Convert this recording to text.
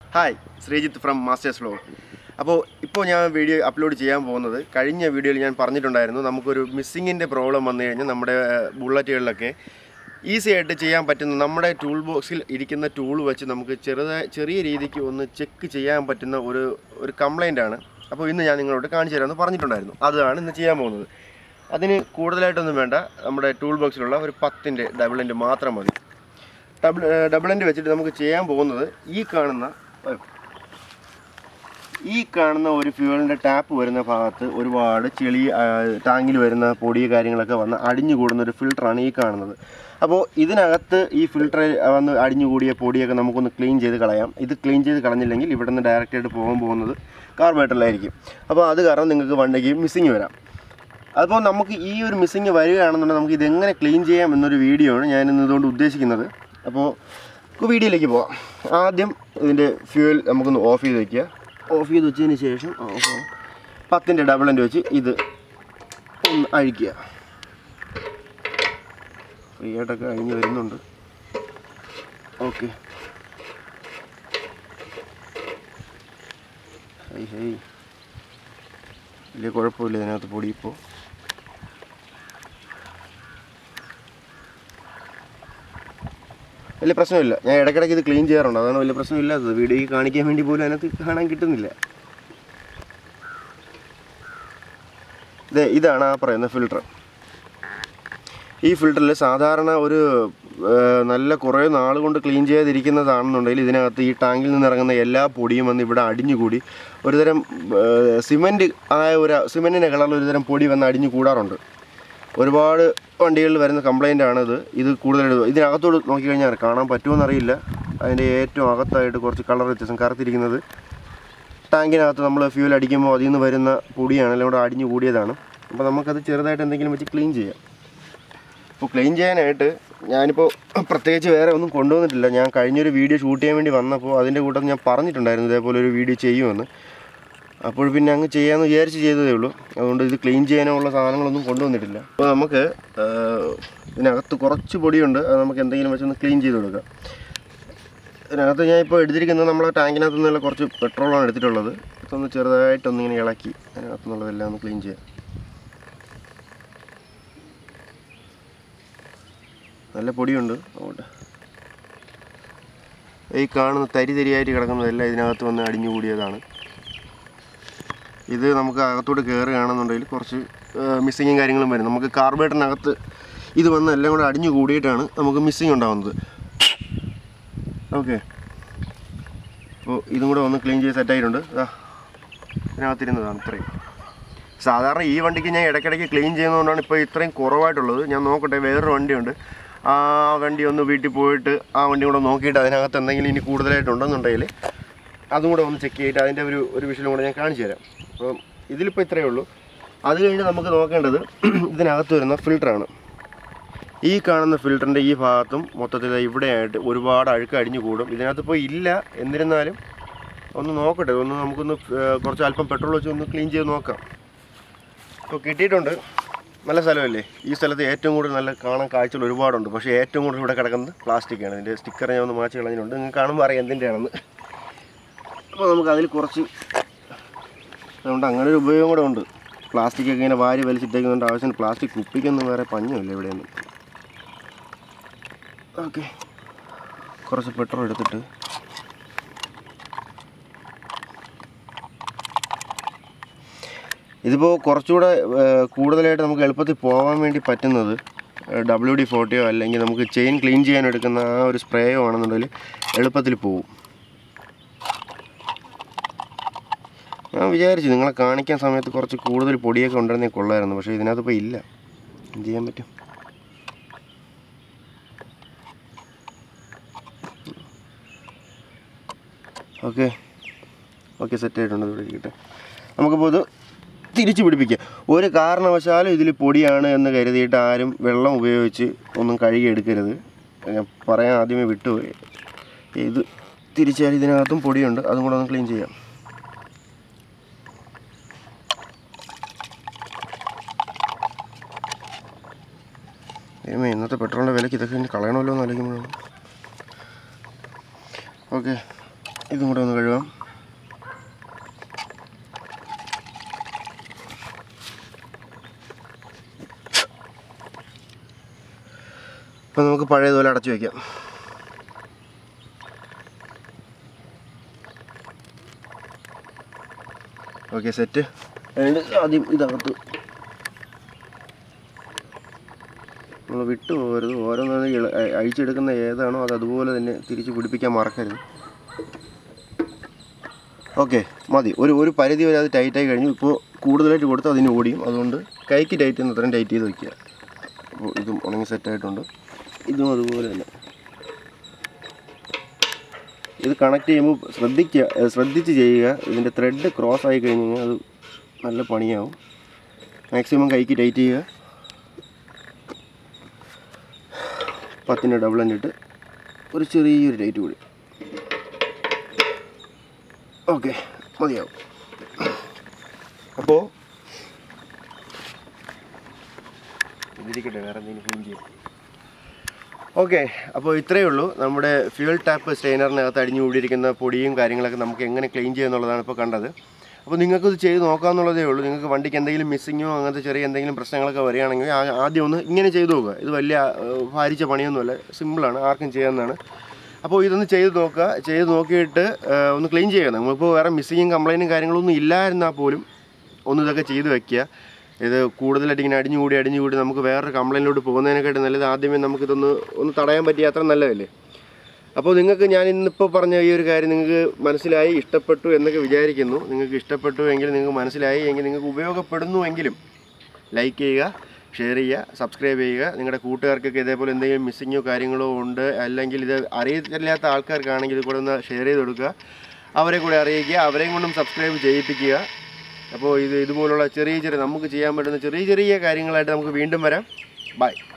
Hi Sreejith from Masters Flow അപ്പോൾ ഇപ്പോൾ ഞാൻ വീഡിയോ അപ്ലോഡ് ചെയ്യാൻ പോകുന്നത് കഴിഞ്ഞ വീഡിയോയിൽ ഞാൻ പറഞ്ഞിട്ടുണ്ടായിരുന്നു നമുക്കൊരു മിസ്സിങ്ങിൻ്റെ പ്രോബ്ലം വന്നു കഴിഞ്ഞാൽ നമ്മുടെ ബുള്ളറ്റുകളിലൊക്കെ ഈസി ആയിട്ട് ചെയ്യാൻ പറ്റുന്ന നമ്മുടെ ടൂൾ ബോക്സിൽ ഇരിക്കുന്ന ടൂൾ വെച്ച് നമുക്ക് ചെറുതായി ചെറിയ രീതിക്ക് ഒന്ന് ചെക്ക് ചെയ്യാൻ പറ്റുന്ന ഒരു ഒരു കംപ്ലൈൻ്റ് ആണ് അപ്പോൾ ഇന്ന് ഞാൻ നിങ്ങളോട് കാണിച്ചു തരാമെന്ന് പറഞ്ഞിട്ടുണ്ടായിരുന്നു അതാണ് ഇന്ന് ചെയ്യാൻ പോകുന്നത് അതിന് കൂടുതലായിട്ടൊന്നും വേണ്ട നമ്മുടെ ടൂൾ ബോക്സിലുള്ള ഒരു പത്തിൻ്റെ ഡബിൾ എൻഡ് മാത്രം മതി ഡബിൾ ഡബിൾ എൻഡ് വെച്ചിട്ട് നമുക്ക് ചെയ്യാൻ പോകുന്നത് ഈ കാണുന്ന അയ്യോ. ഈ കാണുന്ന ഒരു ഫ്യൂവലിൻ്റെ ടാപ്പ് വരുന്ന ഭാഗത്ത് ഒരുപാട് ചെളി ആ, ടാങ്കിൽ വരുന്ന പൊടി കാര്യങ്ങളൊക്കെ വന്ന് അടിഞ്ഞു കൂടുന്ന ഒരു ഫിൽറ്ററാണ് ഈ കാണുന്നത് അപ്പോൾ ഇതിനകത്ത് ഈ ഫിൽറ്റർ വന്ന് അടിഞ്ഞു കൂടിയ പൊടിയൊക്കെ നമുക്കൊന്ന് ക്ലീൻ ചെയ്ത് കളയാം ഇത് ക്ലീൻ ചെയ്ത് കളഞ്ഞില്ലെങ്കിൽ ഇവിടെ നിന്ന് ഡയറക്റ്റായിട്ട് പോകാൻ പോകുന്നത് കാർബേറ്ററിലായിരിക്കും അപ്പോൾ അത് കാരണം നിങ്ങൾക്ക് വണ്ടിക്ക് മിസ്സിങ് വരാം അപ്പോൾ നമുക്ക് ഈ ഒരു മിസ്സിങ് വരികയാണെന്നുണ്ടെങ്കിൽ നമുക്ക് ഇതെങ്ങനെ ക്ലീൻ ചെയ്യാം എന്നൊരു വീഡിയോ ആണ് ഞാൻ ഇന്ന് ഇതുകൊണ്ട് ഉദ്ദേശിക്കുന്നത് അപ്പോൾ നമുക്ക് വീഡിയോയിലേക്ക് പോവാം ആദ്യം ഇതിൻ്റെ ഫ്യൂവൽ നമുക്കൊന്ന് ഓഫ് ചെയ്ത് വയ്ക്കുക ഓഫ് ചെയ്ത് വെച്ചതിന് ശേഷം ഓഫ് പത്തിൻ്റെ ഡബിൾ എൻ്റെ വെച്ച് ഇത് ഒന്ന് അഴിക്കുക ഫ്രീ ആയിട്ടൊക്കെ അഴിഞ്ഞ് വരുന്നുണ്ട് ഓക്കെ ഹൈ ഹൈ വലിയ കുഴപ്പമില്ല ഇതിനകത്ത് പൊടി ഇപ്പോൾ വലിയ പ്രശ്നമില്ല ഞാൻ ഇടയ്ക്കിടയ്ക്ക് ഇത് ക്ലീൻ ചെയ്യാറുണ്ട് അതാണ് വലിയ പ്രശ്നമില്ലാത്തത് വീഡിയോയിൽ കാണിക്കാൻ വേണ്ടി പോലും അതിനകത്ത് കാണാൻ കിട്ടുന്നില്ല ഇതേ ഇതാണ് ആ പറയുന്ന ഫിൽട്ടർ ഈ ഫിൽറ്ററിൽ സാധാരണ ഒരു ആ, നല്ല കുറേ നാൾ കൊണ്ട് ക്ലീൻ ചെയ്തിരിക്കുന്നതാണെന്നുണ്ടെങ്കിൽ ഇതിനകത്ത് ഈ ടാങ്കിൽ നിന്ന് ഇറങ്ങുന്ന എല്ലാ പൊടിയും വന്ന് ഇവിടെ അടിഞ്ഞുകൂടി ഒരുതരം സിമൻറ്റ് ആയ ഒരു സിമൻറ്റിൻ്റെ കളറിൽ ഒരുതരം പൊടി വന്ന് അടിഞ്ഞു കൂടാറുണ്ട് ഒരുപാട് വണ്ടികളിൽ വരുന്ന കംപ്ലൈൻ്റ് ആണിത് ഇത് കൂടുതലായിട്ട് ഇതിനകത്തോട് നോക്കിക്കഴിഞ്ഞാൽ കാണാൻ പറ്റുമെന്നറിയില്ല അതിൻ്റെ ഏറ്റവും അകത്തായിട്ട് കുറച്ച് കളർ വ്യത്യാസം കറുത്തിരിക്കുന്നത് ടാങ്കിനകത്ത് നമ്മൾ ഫ്യൂൽ അടിക്കുമ്പോൾ അതിൽ നിന്ന് വരുന്ന പൊടിയാണ് അല്ലെങ്കിൽ ഇവിടെ അടിഞ്ഞു കൂടിയതാണ് അപ്പോൾ നമുക്കത് ചെറുതായിട്ട് എന്തെങ്കിലും വെച്ച് ക്ലീൻ ചെയ്യാം ഇപ്പോൾ ക്ലീൻ ചെയ്യാനായിട്ട് ഞാനിപ്പോൾ പ്രത്യേകിച്ച് വേറെ ഒന്നും കൊണ്ടുവന്നിട്ടില്ല ഞാൻ കഴിഞ്ഞൊരു വീഡിയോ ഷൂട്ട് ചെയ്യാൻ വേണ്ടി വന്നപ്പോൾ അതിൻ്റെ കൂട്ടത്തിൽ ഞാൻ പറഞ്ഞിട്ടുണ്ടായിരുന്നു ഇതേപോലെ ഒരു വീഡിയോ ചെയ്യുമെന്ന് അപ്പോൾ പിന്നെ അങ്ങ് ചെയ്യാമെന്ന് വിചാരിച്ച് ചെയ്തതേ ഉള്ളൂ അതുകൊണ്ട് ഇത് ക്ലീൻ ചെയ്യാനുള്ള സാധനങ്ങളൊന്നും കൊണ്ടുവന്നിട്ടില്ല അപ്പോൾ നമുക്ക് ആ, ഇതിനകത്ത് കുറച്ച് പൊടിയുണ്ട് അത് നമുക്ക് എന്തെങ്കിലും വെച്ചൊന്ന് ക്ലീൻ ചെയ്ത് കൊടുക്കാം ഇതിനകത്ത് ഞാൻ ഇപ്പോൾ എടുത്തിരിക്കുന്നത് നമ്മളെ ടാങ്കിനകത്ത് നിന്നുള്ള കുറച്ച് പെട്രോളാണ് എടുത്തിട്ടുള്ളത് ഇതൊന്ന് ചെറുതായിട്ടൊന്നിങ്ങനെ ഇളക്കി അതിനകത്ത് നിന്നുള്ളതെല്ലാം ഒന്ന് ക്ലീൻ ചെയ്യാം നല്ല പൊടിയുണ്ട് അതുകൊണ്ട് ഈ കാണുന്ന തരി തരിയായിട്ട് കിടക്കുന്നതെല്ലാം ഇതിനകത്ത് വന്ന് അടിഞ്ഞു കൂടിയതാണ് ഇത് നമുക്ക് അകത്തോട്ട് കയറുകയാണെന്നുണ്ടെങ്കിൽ കുറച്ച് മിസ്സിങ്ങും കാര്യങ്ങളും വരും നമുക്ക് കാർബേറ്ററിനകത്ത് ഇത് വന്ന് എല്ലാം കൂടെ അടിഞ്ഞു കൂടിയിട്ടാണ് നമുക്ക് മിസ്സിങ് ഉണ്ടാകുന്നത് ഓക്കെ അപ്പോൾ ഇതും കൂടെ ഒന്ന് ക്ലീൻ ചെയ്ത് സെറ്റായിട്ടുണ്ട് ഇതാ ഇതിനകത്തിരുന്നതാണ് ഇത്രയും സാധാരണ ഈ വണ്ടിക്ക് ഞാൻ ഇടയ്ക്കിടയ്ക്ക് ക്ലീൻ ചെയ്യുന്നതുകൊണ്ടാണ് ഇപ്പോൾ ഇത്രയും കുറവായിട്ടുള്ളത് ഞാൻ നോക്കട്ടെ വേറൊരു വണ്ടിയുണ്ട് ആ വണ്ടി ഒന്ന് വീട്ടിൽ പോയിട്ട് ആ വണ്ടി കൂടെ നോക്കിയിട്ട് അതിനകത്ത് എന്തെങ്കിലും ഇനി കൂടുതലായിട്ടുണ്ടെന്നുണ്ടെങ്കിൽ അതും കൂടെ ഒന്ന് ചെക്ക് ചെയ്തിട്ട് അതിൻ്റെ ഒരു ഒരു വിഷയം കൂടെ ഞാൻ കാണിച്ചു തരാം അപ്പം ഇതിലിപ്പോൾ ഇത്രയേ ഉള്ളൂ അത് കഴിഞ്ഞ് നമുക്ക് നോക്കേണ്ടത് ഇതിനകത്ത് വരുന്ന ഫിൽറ്ററാണ് ഈ കാണുന്ന ഫിൽറ്ററിൻ്റെ ഈ ഭാഗത്തും മൊത്തത്തിൽ ഇവിടെയായിട്ട് ഒരുപാട് അഴുക്ക് അടിഞ്ഞു കൂടും ഇതിനകത്ത് ഇപ്പോൾ ഇല്ല എന്നിരുന്നാലും ഒന്ന് നോക്കട്ടെ ഒന്ന് നമുക്കൊന്ന് ഏർ കുറച്ച് അല്പം പെട്രോൾ വെച്ച് ഒന്ന് ക്ലീൻ ചെയ്ത് നോക്കാം ഇപ്പോൾ കിട്ടിയിട്ടുണ്ട് നല്ല സ്ഥലമല്ലേ ഈ സ്ഥലത്ത് ഏറ്റവും കൂടുതൽ നല്ല കാണാൻ കാഴ്ചകൾ ഒരുപാടുണ്ട് പക്ഷേ ഏറ്റവും കൂടുതൽ ഇവിടെ കിടക്കുന്നത് പ്ലാസ്റ്റിക്കാണ് ഇതിൻ്റെ സ്റ്റിക്കർ ഞാൻ ഒന്ന് മാറ്റി കളഞ്ഞിട്ടുണ്ട് നിങ്ങൾക്ക് കാണുമ്പോൾ അറിയാം എന്തിൻ്റെയാണെന്ന് അപ്പോൾ നമുക്ക് അതിൽ കുറച്ച് അതുകൊണ്ട് അങ്ങനെ ഒരു ഉപയോഗം കൂടെ ഉണ്ട് പ്ലാസ്റ്റിക് ഒക്കെ ഇങ്ങനെ വാരി വലിച്ചിട്ടേക്കുന്നുണ്ട് ആവശ്യത്തിന് പ്ലാസ്റ്റിക് കുപ്പിക്കൊന്നും വേറെ പഞ്ഞമില്ല ഇവിടെയൊന്നും ഓക്കെ കുറച്ച് പെട്രോൾ എടുത്തിട്ട് ഇതിപ്പോൾ കുറച്ചുകൂടെ ഏർ, കൂടുതലായിട്ട് നമുക്ക് എളുപ്പത്തിൽ പോകാൻ വേണ്ടി പറ്റുന്നത് ഡബ്ല്യു ഡി ഫോർട്ടിയോ അല്ലെങ്കിൽ നമുക്ക് ചെയിൻ ക്ലീൻ ചെയ്യാൻ എടുക്കുന്ന ആ ഒരു സ്പ്രേയോ ആണെന്നുണ്ടെങ്കിൽ എളുപ്പത്തിൽ പോകും ഞാൻ വിചാരിച്ചു നിങ്ങളെ കാണിക്കാൻ സമയത്ത് കുറച്ച് കൂടുതൽ പൊടിയൊക്കെ ഉണ്ടെന്നേ കൊള്ളായിരുന്നു പക്ഷേ ഇതിനകത്ത് ഇപ്പോൾ ഇല്ല എന്ത് ചെയ്യാൻ പറ്റും ഓക്കെ ഓക്കെ സെറ്റ് ആയിട്ടുണ്ട് ഇവിടെ ഇരിക്കട്ടെ നമുക്കിപ്പോൾ ഇത് തിരിച്ചു പിടിപ്പിക്കാം ഒരു കാരണവശാലും ഇതിൽ പൊടിയാണ് എന്ന് കരുതിയിട്ട് ആരും വെള്ളം ഉപയോഗിച്ച് ഒന്നും കഴുകി എടുക്കരുത് ഞാൻ പറയാൻ ആദ്യമേ വിട്ടുപോയി ഇത് തിരിച്ചാൽ ഇതിനകത്തും പൊടിയുണ്ട് അതും കൂടെ ഒന്ന് ക്ലീൻ ചെയ്യാം ദൈവമേ ഇന്നത്തെ പെട്രോളിൻ്റെ വിലയ്ക്ക് ഇതൊക്കെ ഇനി കളയണമല്ലോ എന്ന് ആലോചിക്കുമ്പോഴാണ് ഓക്കെ ഇതും കൂടെ ഒന്ന് കഴുകാം അപ്പം നമുക്ക് പഴയതുപോലെ അടച്ചു വയ്ക്കാം ഓക്കെ സെറ്റ് ആദ്യം ഇതകത്ത് നമ്മൾ വിട്ടു പോകരുത് ഓരോന്നും ഇള- അ- അഴിച്ചെടുക്കുന്ന ഏതാണോ അത് അതുപോലെ തന്നെ തിരിച്ച് പിടിപ്പിക്കാൻ മറക്കരുത് ഓക്കെ മതി ഒരു ഒരു പരിധി വരെ അത് ടൈറ്റായി കഴിഞ്ഞു ഇപ്പോൾ കൂടുതലായിട്ട് കൊടുത്ത് അതിന് ഓടിയും അതുകൊണ്ട് കൈക്ക് ടൈറ്റ് ചെയ്യുന്ന അത്രയും ടൈറ്റ് ചെയ്ത് വയ്ക്കുക അപ്പോൾ ഇതും ഉണങ്ങി സെറ്റായിട്ടുണ്ട് ഇതും അതുപോലെ തന്നെ ഇത് കണക്ട് ചെയ്യുമ്പോൾ ശ്രദ്ധിക്കുക ഏഹ് ശ്രദ്ധിച്ച് ചെയ്യുക ഇതിൻ്റെ ത്രെഡ് ക്രോസ് ആയി കഴിഞ്ഞ് കഴിഞ്ഞാൽ അത് നല്ല പണിയാവും മാക്സിമം കൈക്ക് ടൈറ്റ് ചെയ്യുക പത്തിൻ്റെ ഡബിൾ ഇട്ട് ഒരു ചെറിയൊരു ടൈറ്റ് കൂടി ഓക്കെ മതിയാവും അപ്പോൾ ഇതിരിക്കട്ടെ വേറെ എന്തെങ്കിലും ക്ലീൻ ചെയ്യും ഓക്കെ അപ്പോൾ ഇത്രയേ ഉള്ളൂ നമ്മുടെ ഫ്യൂൽ ടാപ്പ് സ്റ്റെയിനറിനകത്ത് അടിഞ്ഞു കൂടിയിരിക്കുന്ന പൊടിയും കാര്യങ്ങളൊക്കെ നമുക്ക് എങ്ങനെ ക്ലീൻ ചെയ്യുന്നുള്ളതാണ് ഇപ്പോൾ കണ്ടത് അപ്പോൾ നിങ്ങൾക്ക് ഇത് ചെയ്ത് നോക്കാമെന്നുള്ളതേ ഉള്ളൂ നിങ്ങൾക്ക് വണ്ടിക്ക് എന്തെങ്കിലും മിസ്സിങ്ങോ അങ്ങനത്തെ ചെറിയ എന്തെങ്കിലും പ്രശ്നങ്ങളൊക്കെ വരികയാണെങ്കിൽ ആ- ആദ്യം ഒന്ന് ഇങ്ങനെ ചെയ്ത് നോക്കുക ഇത് വലിയ ഏഹ്, ഭാരിച്ച പണിയൊന്നുമല്ല സിമ്പിളാണ് ആർക്കും ചെയ്യാവുന്നതാണ് അപ്പോൾ ഇതൊന്ന് ചെയ്ത് നോക്കുക ചെയ്ത് നോക്കിയിട്ട് ഏഹ്, ഒന്ന് ക്ലീൻ ചെയ്യുക നമ്മളിപ്പോൾ വേറെ മിസ്സിങ്ങും കംപ്ലൈൻറ്റും കാര്യങ്ങളൊന്നും ഇല്ലായിരുന്നാൽ പോലും ഒന്ന് ഇതൊക്കെ ചെയ്ത് വെക്കുക ഇത് കൂടുതലായിട്ട് ഇങ്ങനെ അടിഞ്ഞുകൂടി അടിഞ്ഞുകൂടി നമുക്ക് വേറൊരു കംപ്ലൈൻറ്റിലോട്ട് പോകുന്നതിനെക്കാട്ടി നല്ലത് ആദ്യമേ നമുക്കിതൊന്ന് ഒന്ന് തടയാൻ പറ്റിയ അത്ര നല്ലതല്ലേ അപ്പോൾ നിങ്ങൾക്ക് ഞാൻ ഇന്നിപ്പോൾ പറഞ്ഞ ഈ ഒരു കാര്യം നിങ്ങൾക്ക് മനസ്സിലായി ഇഷ്ടപ്പെട്ടു എന്നൊക്കെ വിചാരിക്കുന്നു നിങ്ങൾക്ക് ഇഷ്ടപ്പെട്ടു എങ്കിൽ നിങ്ങൾക്ക് മനസ്സിലായി എങ്കിൽ നിങ്ങൾക്ക് ഉപയോഗപ്പെടുന്നു എങ്കിലും ലൈക്ക് ചെയ്യുക ഷെയർ ചെയ്യുക സബ്സ്ക്രൈബ് ചെയ്യുക നിങ്ങളുടെ കൂട്ടുകാർക്കൊക്കെ ഇതേപോലെ എന്തെങ്കിലും മിസ്സിങ്ങോ കാര്യങ്ങളോ ഉണ്ട് അല്ലെങ്കിൽ ഇത് അറിയത്തില്ലാത്ത ആൾക്കാർക്കാണെങ്കിൽ ഇത് കൂടെ ഒന്ന് ഷെയർ ചെയ്ത് കൊടുക്കുക അവരെ കൂടെ അറിയിക്കുക അവരെയും കൊണ്ടും സബ്സ്ക്രൈബ് ചെയ്യിപ്പിക്കുക അപ്പോൾ ഇത് ഇതുപോലുള്ള ചെറിയ ചെറിയ നമുക്ക് ചെയ്യാൻ പറ്റുന്ന ചെറിയ ചെറിയ കാര്യങ്ങളായിട്ട് നമുക്ക് വീണ്ടും വരാം ബൈ